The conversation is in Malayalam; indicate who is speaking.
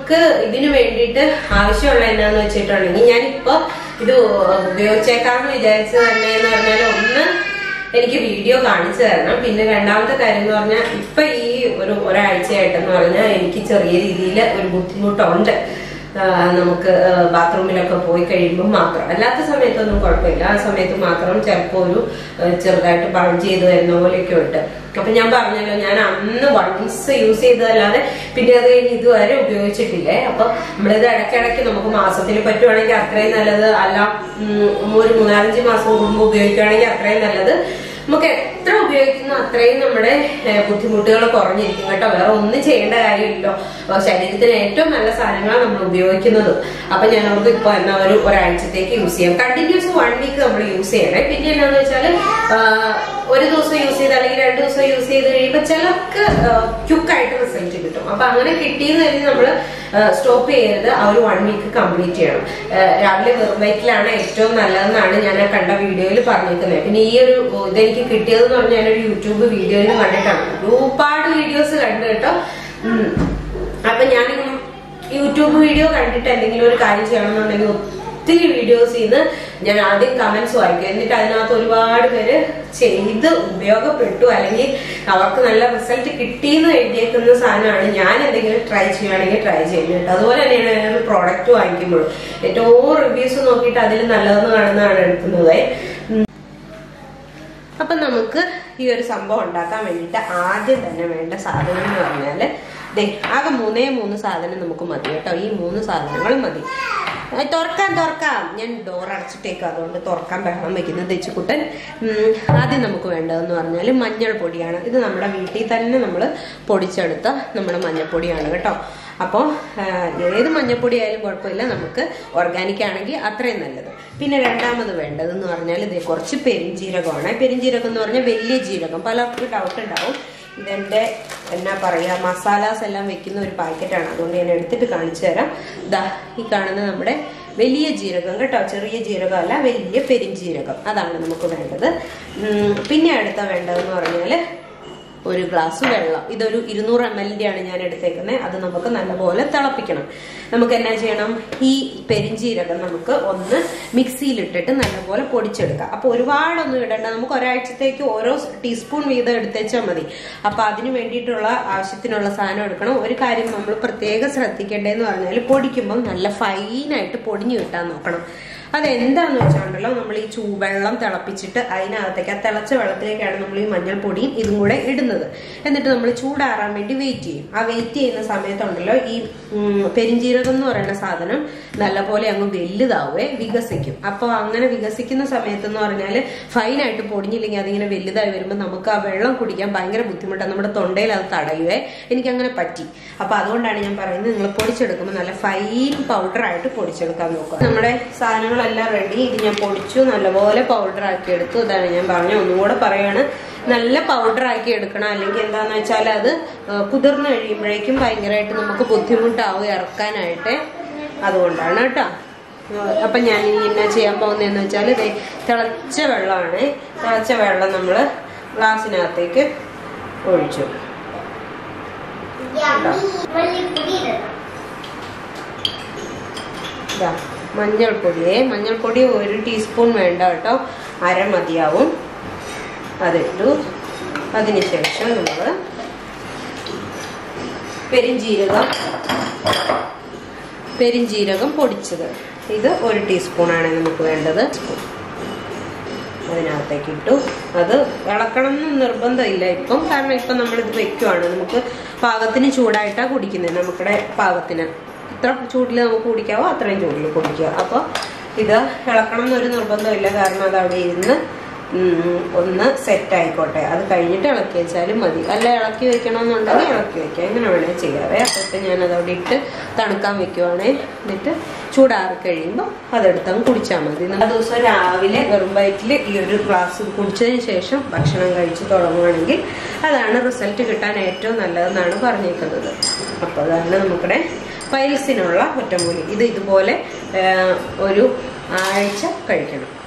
Speaker 1: നമുക്ക് ഇതിന് വേണ്ടിയിട്ട് ആവശ്യമുള്ള എന്നാന്ന് വെച്ചിട്ടുണ്ടെങ്കിൽ ഞാനിപ്പോ ഇത് ഉപയോഗിച്ചേക്കാന്ന് വിചാരിച്ചത് തന്നെ എന്ന് പറഞ്ഞാൽ ഒന്ന് എനിക്ക് വീഡിയോ കാണിച്ചു തരണം പിന്നെ രണ്ടാമത്തെ കാര്യം എന്ന് പറഞ്ഞാൽ ഇപ്പൊ ഈ ഒരു ഒരാഴ്ചയായിട്ടെന്ന് പറഞ്ഞാൽ എനിക്ക് ചെറിയ രീതിയിൽ ഒരു ബുദ്ധിമുട്ടുണ്ട് ആ, നമുക്ക് ബാത്റൂമിലൊക്കെ പോയി കഴിയുമ്പോൾ മാത്രം അല്ലാത്ത സമയത്തൊന്നും കുഴപ്പമില്ല ആ സമയത്ത് മാത്രം ചിലപ്പോൾ ഒരു ആ, ചെറുതായിട്ട് ബൾജ് ചെയ്ത് വരുന്ന പോലെയൊക്കെ ഉണ്ട് അപ്പൊ ഞാൻ പറഞ്ഞല്ലോ ഞാൻ അന്ന് വൺസ് യൂസ് ചെയ്തതല്ലാതെ പിന്നെ അത് കഴിഞ്ഞ് ഇതുവരെ ഉപയോഗിച്ചിട്ടില്ലേ അപ്പൊ നമ്മളിത് ഇടയ്ക്കിടയ്ക്ക് നമുക്ക് മാസത്തിൽ പറ്റുവാണെങ്കിൽ അത്രയും നല്ലത് അല്ല ഉം, ഒരു മൂന്നാലഞ്ച് മാസം കൂടുമ്പോൾ ഉപയോഗിക്കുകയാണെങ്കിൽ അത്രയും നല്ലത് നമുക്ക് എത്ര ഉപയോഗിക്കുന്നു അത്രയും നമ്മുടെ ഏഹ്, ബുദ്ധിമുട്ടുകൾ കുറഞ്ഞിരിക്കും കേട്ടോ വേറെ ഒന്നും ചെയ്യേണ്ട കാര്യമില്ലല്ലോ അപ്പൊ ശരീരത്തിന് ഏറ്റവും നല്ല സാധനങ്ങളാണ് നമ്മൾ ഉപയോഗിക്കുന്നത് അപ്പൊ ഞാൻ അവർക്ക് ഇപ്പൊ എന്നാ ഒരു ഒരാഴ്ചത്തേക്ക് യൂസ് ചെയ്യാം കണ്ടിന്യൂസ് വൺ വീക്ക് നമ്മൾ യൂസ് ചെയ്യണേ പിന്നെ എന്നാന്ന് വെച്ചാല് ആഹ്, ഒരു ദിവസം യൂസ് ചെയ്ത് അല്ലെങ്കിൽ രണ്ട് ദിവസം യൂസ് ചെയ്ത് കഴിയുമ്പോൾ ചിലർക്ക് ക്യുക്കായിട്ട് റിസൾട്ട് കിട്ടും അപ്പൊ അങ്ങനെ കിട്ടിയെന്ന് കരുതി നമ്മള് സ്റ്റോപ്പ് ചെയ്യരുത് ആ ഒരു വൺ വീക്ക് കംപ്ലീറ്റ് ചെയ്യണം ആഹ് രാവിലെ വെറും വയറ്റിലാണ് ഏറ്റവും നല്ലതെന്നാണ് ഞാൻ ആ കണ്ട വീഡിയോയിൽ പറഞ്ഞിരിക്കുന്നത് പിന്നെ ഈ ഒരു ഇതെനിക്ക് കിട്ടിയതെന്ന് പറഞ്ഞാൽ ഒരു യൂട്യൂബ് വീഡിയോയിൽ കണ്ടിട്ടാണ് ഒരുപാട് വീഡിയോസ് കണ്ടു കേട്ടോ ഉം. അപ്പൊ ഞാനിങ്ങനെ യൂട്യൂബ് വീഡിയോ കണ്ടിട്ട് എന്തെങ്കിലും ഒരു കാര്യം ചെയ്യണമെന്നുണ്ടെങ്കിൽ ഒത്തിരി വീഡിയോസ് ചെയ്ത് ഞാൻ ആദ്യം കമന്റ്സ് വായിക്കും എന്നിട്ട് അതിനകത്ത് ഒരുപാട് പേര് ചെയ്ത് ഉപയോഗപ്പെട്ടു അല്ലെങ്കിൽ അവർക്ക് നല്ല റിസൾട്ട് കിട്ടിയെന്ന് എഴുതിയേക്കുന്ന സാധനമാണ് ഞാൻ എന്തെങ്കിലും ട്രൈ ചെയ്യുകയാണെങ്കിൽ ട്രൈ ചെയ്യുന്നുണ്ട് അതുപോലെ തന്നെയാണ് ഞാൻ ഒരു പ്രോഡക്റ്റ് വാങ്ങിക്കുമ്പോഴും ഏറ്റവും റിവ്യൂസ് നോക്കിയിട്ട് അതിൽ നല്ലതെന്ന് കാണുന്നതാണ് എടുക്കുന്നത് ഉം. അപ്പൊ നമുക്ക് ഈ ഒരു സംഭവം ഉണ്ടാക്കാൻ വേണ്ടിയിട്ട് ആദ്യം തന്നെ വേണ്ട സാധനം എന്ന് പറഞ്ഞാല് ദേ ആകെ മൂന്നേ മൂന്ന് സാധനം നമുക്ക് മതി കേട്ടോ ഈ മൂന്ന് സാധനങ്ങൾ മതി ഏ, തുറക്കാം തുറക്കാം ഞാൻ ഡോർ അടച്ചിട്ടേക്ക് അതുകൊണ്ട് തുറക്കാൻ ബഹളം വെക്കുന്നത് തെച്ചുക്കുട്ടൻ ഉം, ആദ്യം നമുക്ക് വേണ്ടതെന്ന് പറഞ്ഞാൽ മഞ്ഞൾ പൊടിയാണ് ഇത് നമ്മുടെ വീട്ടിൽ തന്നെ നമ്മൾ പൊടിച്ചെടുത്ത നമ്മുടെ മഞ്ഞൾപ്പൊടിയാണ് കേട്ടോ അപ്പോൾ ഏത് മഞ്ഞൾപ്പൊടി ആയാലും കുഴപ്പമില്ല നമുക്ക് ഓർഗാനിക് ആണെങ്കിൽ അത്രയും നല്ലത് പിന്നെ രണ്ടാമത് വേണ്ടതെന്ന് പറഞ്ഞാൽ ഇത് കുറച്ച് പെരിഞ്ജീരകമാണ് പെരിഞ്ജീരകം എന്ന് പറഞ്ഞാൽ വലിയ ജീരകം പലർക്കും ഡൗട്ട് ഉണ്ടാവും ഇതെന്റെ എന്നാ പറയാ മസാലാസ് എല്ലാം വെക്കുന്ന ഒരു പാക്കറ്റാണ് അതുകൊണ്ട് ഞാൻ എടുത്തിട്ട് കാണിച്ചു തരാം ദാ ഈ കാണുന്ന നമ്മുടെ വലിയ ജീരകം കേട്ടോ ചെറിയ ജീരകം അല്ല വലിയ പെരിഞ്ജീരകം അതാണ് നമുക്ക് വേണ്ടത് ഉം, പിന്നെ അടുത്ത വേണ്ടതെന്ന് പറഞ്ഞാല് ഒരു ഗ്ലാസ് വെള്ളം ഇതൊരു ഇരുന്നൂറ് എം എല്ലിന്റെ ആണ് ഞാൻ എടുത്തേക്കുന്നത് അത് നമുക്ക് നല്ലപോലെ തിളപ്പിക്കണം നമുക്ക് എന്നാ ചെയ്യണം ഈ പെരിഞ്ചീരകം നമുക്ക് ഒന്ന് മിക്സിയിലിട്ടിട്ട് നല്ലപോലെ പൊടിച്ചെടുക്കാം അപ്പൊ ഒരുപാടൊന്നും ഇടണ്ട നമുക്ക് ഒരാഴ്ചത്തേക്ക് ഓരോ ടീസ്പൂൺ വീതം എടുത്തേച്ചാൽ മതി അപ്പൊ അതിന് വേണ്ടിയിട്ടുള്ള ആവശ്യത്തിനുള്ള സാധനം എടുക്കണം ഒരു കാര്യം നമ്മൾ പ്രത്യേകം ശ്രദ്ധിക്കേണ്ടതെന്ന് പറഞ്ഞാൽ പൊടിക്കുമ്പോൾ നല്ല ഫൈനായിട്ട് പൊടിഞ്ഞു കിട്ടാൻ നോക്കണം അതെന്താന്ന് വെച്ചാണ്ടല്ലോ നമ്മൾ ഈ ചൂവെള്ളം തിളപ്പിച്ചിട്ട് അതിനകത്തേക്ക് ആ തിളച്ച വെള്ളത്തിലേക്കാണ് നമ്മൾ ഈ മഞ്ഞൾപ്പൊടിയും ഇതും കൂടെ ഇടുന്നത് എന്നിട്ട് നമ്മൾ ചൂടാറാൻ വേണ്ടി വെയിറ്റ് ചെയ്യും ആ വെയിറ്റ് ചെയ്യുന്ന സമയത്തുണ്ടല്ലോ ഈ ഉം, പെരിഞ്ജീരകം എന്ന് പറയുന്ന സാധനം നല്ലപോലെ അങ്ങ് വലുതാവേ വികസിക്കും അപ്പോൾ അങ്ങനെ വികസിക്കുന്ന സമയത്ത് എന്ന് പറഞ്ഞാൽ ഫൈനായിട്ട് പൊടിഞ്ഞില്ലെങ്കിൽ അതിങ്ങനെ വലുതായി വരുമ്പോൾ നമുക്ക് ആ വെള്ളം കുടിക്കാൻ ഭയങ്കര ബുദ്ധിമുട്ടാണ് നമ്മുടെ തൊണ്ടയിൽ അത് തടയുവേ എനിക്ക് അങ്ങനെ പറ്റി അപ്പൊ അതുകൊണ്ടാണ് ഞാൻ പറയുന്നത് നിങ്ങൾ പൊടിച്ചെടുക്കുമ്പോൾ നല്ല ഫൈൻ പൗഡർ ആയിട്ട് പൊടിച്ചെടുക്കാൻ നോക്കുക നമ്മുടെ സാധനങ്ങളെല്ലാം റെഡി ഇത് ഞാൻ പൊടിച്ചു നല്ലപോലെ പൗഡർ ആക്കി എടുത്തു ഇതാണ് ഞാൻ പറഞ്ഞ ഒന്നുകൂടെ പറയാണ് നല്ല പൗഡർ ആക്കി എടുക്കണം അല്ലെങ്കിൽ എന്താന്ന് വെച്ചാൽ അത് ആ, കുതിർന്ന് കഴിയുമ്പോഴേക്കും ഭയങ്കരമായിട്ട് നമുക്ക് ബുദ്ധിമുട്ടാവും ഇറക്കാനായിട്ട് അതുകൊണ്ടാണ് കേട്ടോ അപ്പൊ ഞാൻ ഇനി എന്നാ ചെയ്യാൻ പോകുന്നതെന്ന് വെച്ചാൽ ഇത് തിളച്ച വെള്ളമാണ് തിളച്ച വെള്ളം നമ്മൾ ഗ്ലാസ്സിനകത്തേക്ക് ഒഴിച്ചു ഇതാ മഞ്ഞൾപ്പൊടിയെ മഞ്ഞൾപ്പൊടി ഒരു ടീസ്പൂൺ വേണ്ട കേട്ടോ അര മതിയാവും അതിട്ടു അതിനുശേഷം നമ്മൾ പെരിഞ്ജീരകം പെരിഞ്ജീരകം പൊടിച്ചത് ഇത് ഒരു ടീസ്പൂണാണ് നമുക്ക് വേണ്ടത് സ്പൂൺ അതിനകത്തേക്ക് ഇട്ടു അത് ഇളക്കണം എന്ന് നിർബന്ധമില്ല ഇപ്പം കാരണം ഇപ്പം നമ്മളിത് വെക്കുവാണ് നമുക്ക് പാകത്തിന് ചൂടായിട്ടാണ് കുടിക്കുന്നത് നമുക്കിടെ പാകത്തിന് എത്ര ചൂടിൽ നമുക്ക് കുടിക്കാവോ അത്രയും ചൂടിൽ കുടിക്കുക അപ്പോൾ ഇത് ഇളക്കണം എന്നൊരു നിർബന്ധമില്ല കാരണം അത് അവിടെ ഇരുന്ന് ഉം, ഒന്ന് സെറ്റ് ആയിക്കോട്ടെ അത് കഴിഞ്ഞിട്ട് ഇളക്കി വെച്ചാലും മതി അല്ല ഇളക്കി വെക്കണമെന്നുണ്ടെങ്കിൽ ഇളക്കി വെക്കാം എങ്ങനെ വേണേൽ ചെയ്യാവേ അപ്പോൾ ഞാനത് അവിടെ ഇട്ട് തണുക്കാൻ വെക്കുവാണേ എന്നിട്ട് ചൂടാറി കഴിയുമ്പോൾ അതെടുത്തങ്ങ് കുടിച്ചാൽ മതി ആ ദിവസം രാവിലെ വെറും വയറ്റിൽ ഈ ഒരു ഗ്ലാസ് കുടിച്ചതിന് ശേഷം ഭക്ഷണം കഴിച്ച് തുടങ്ങുകയാണെങ്കിൽ അതാണ് റിസൾട്ട് കിട്ടാൻ ഏറ്റവും നല്ലതെന്നാണ് പറഞ്ഞേക്കുന്നത് അപ്പോൾ അതാണ് നമുക്കിടെ പൈൽസിനുള്ള ഒറ്റമൂലി ഇത് ഇതുപോലെ ആ, ഒരു ആഴ്ച കഴിക്കണം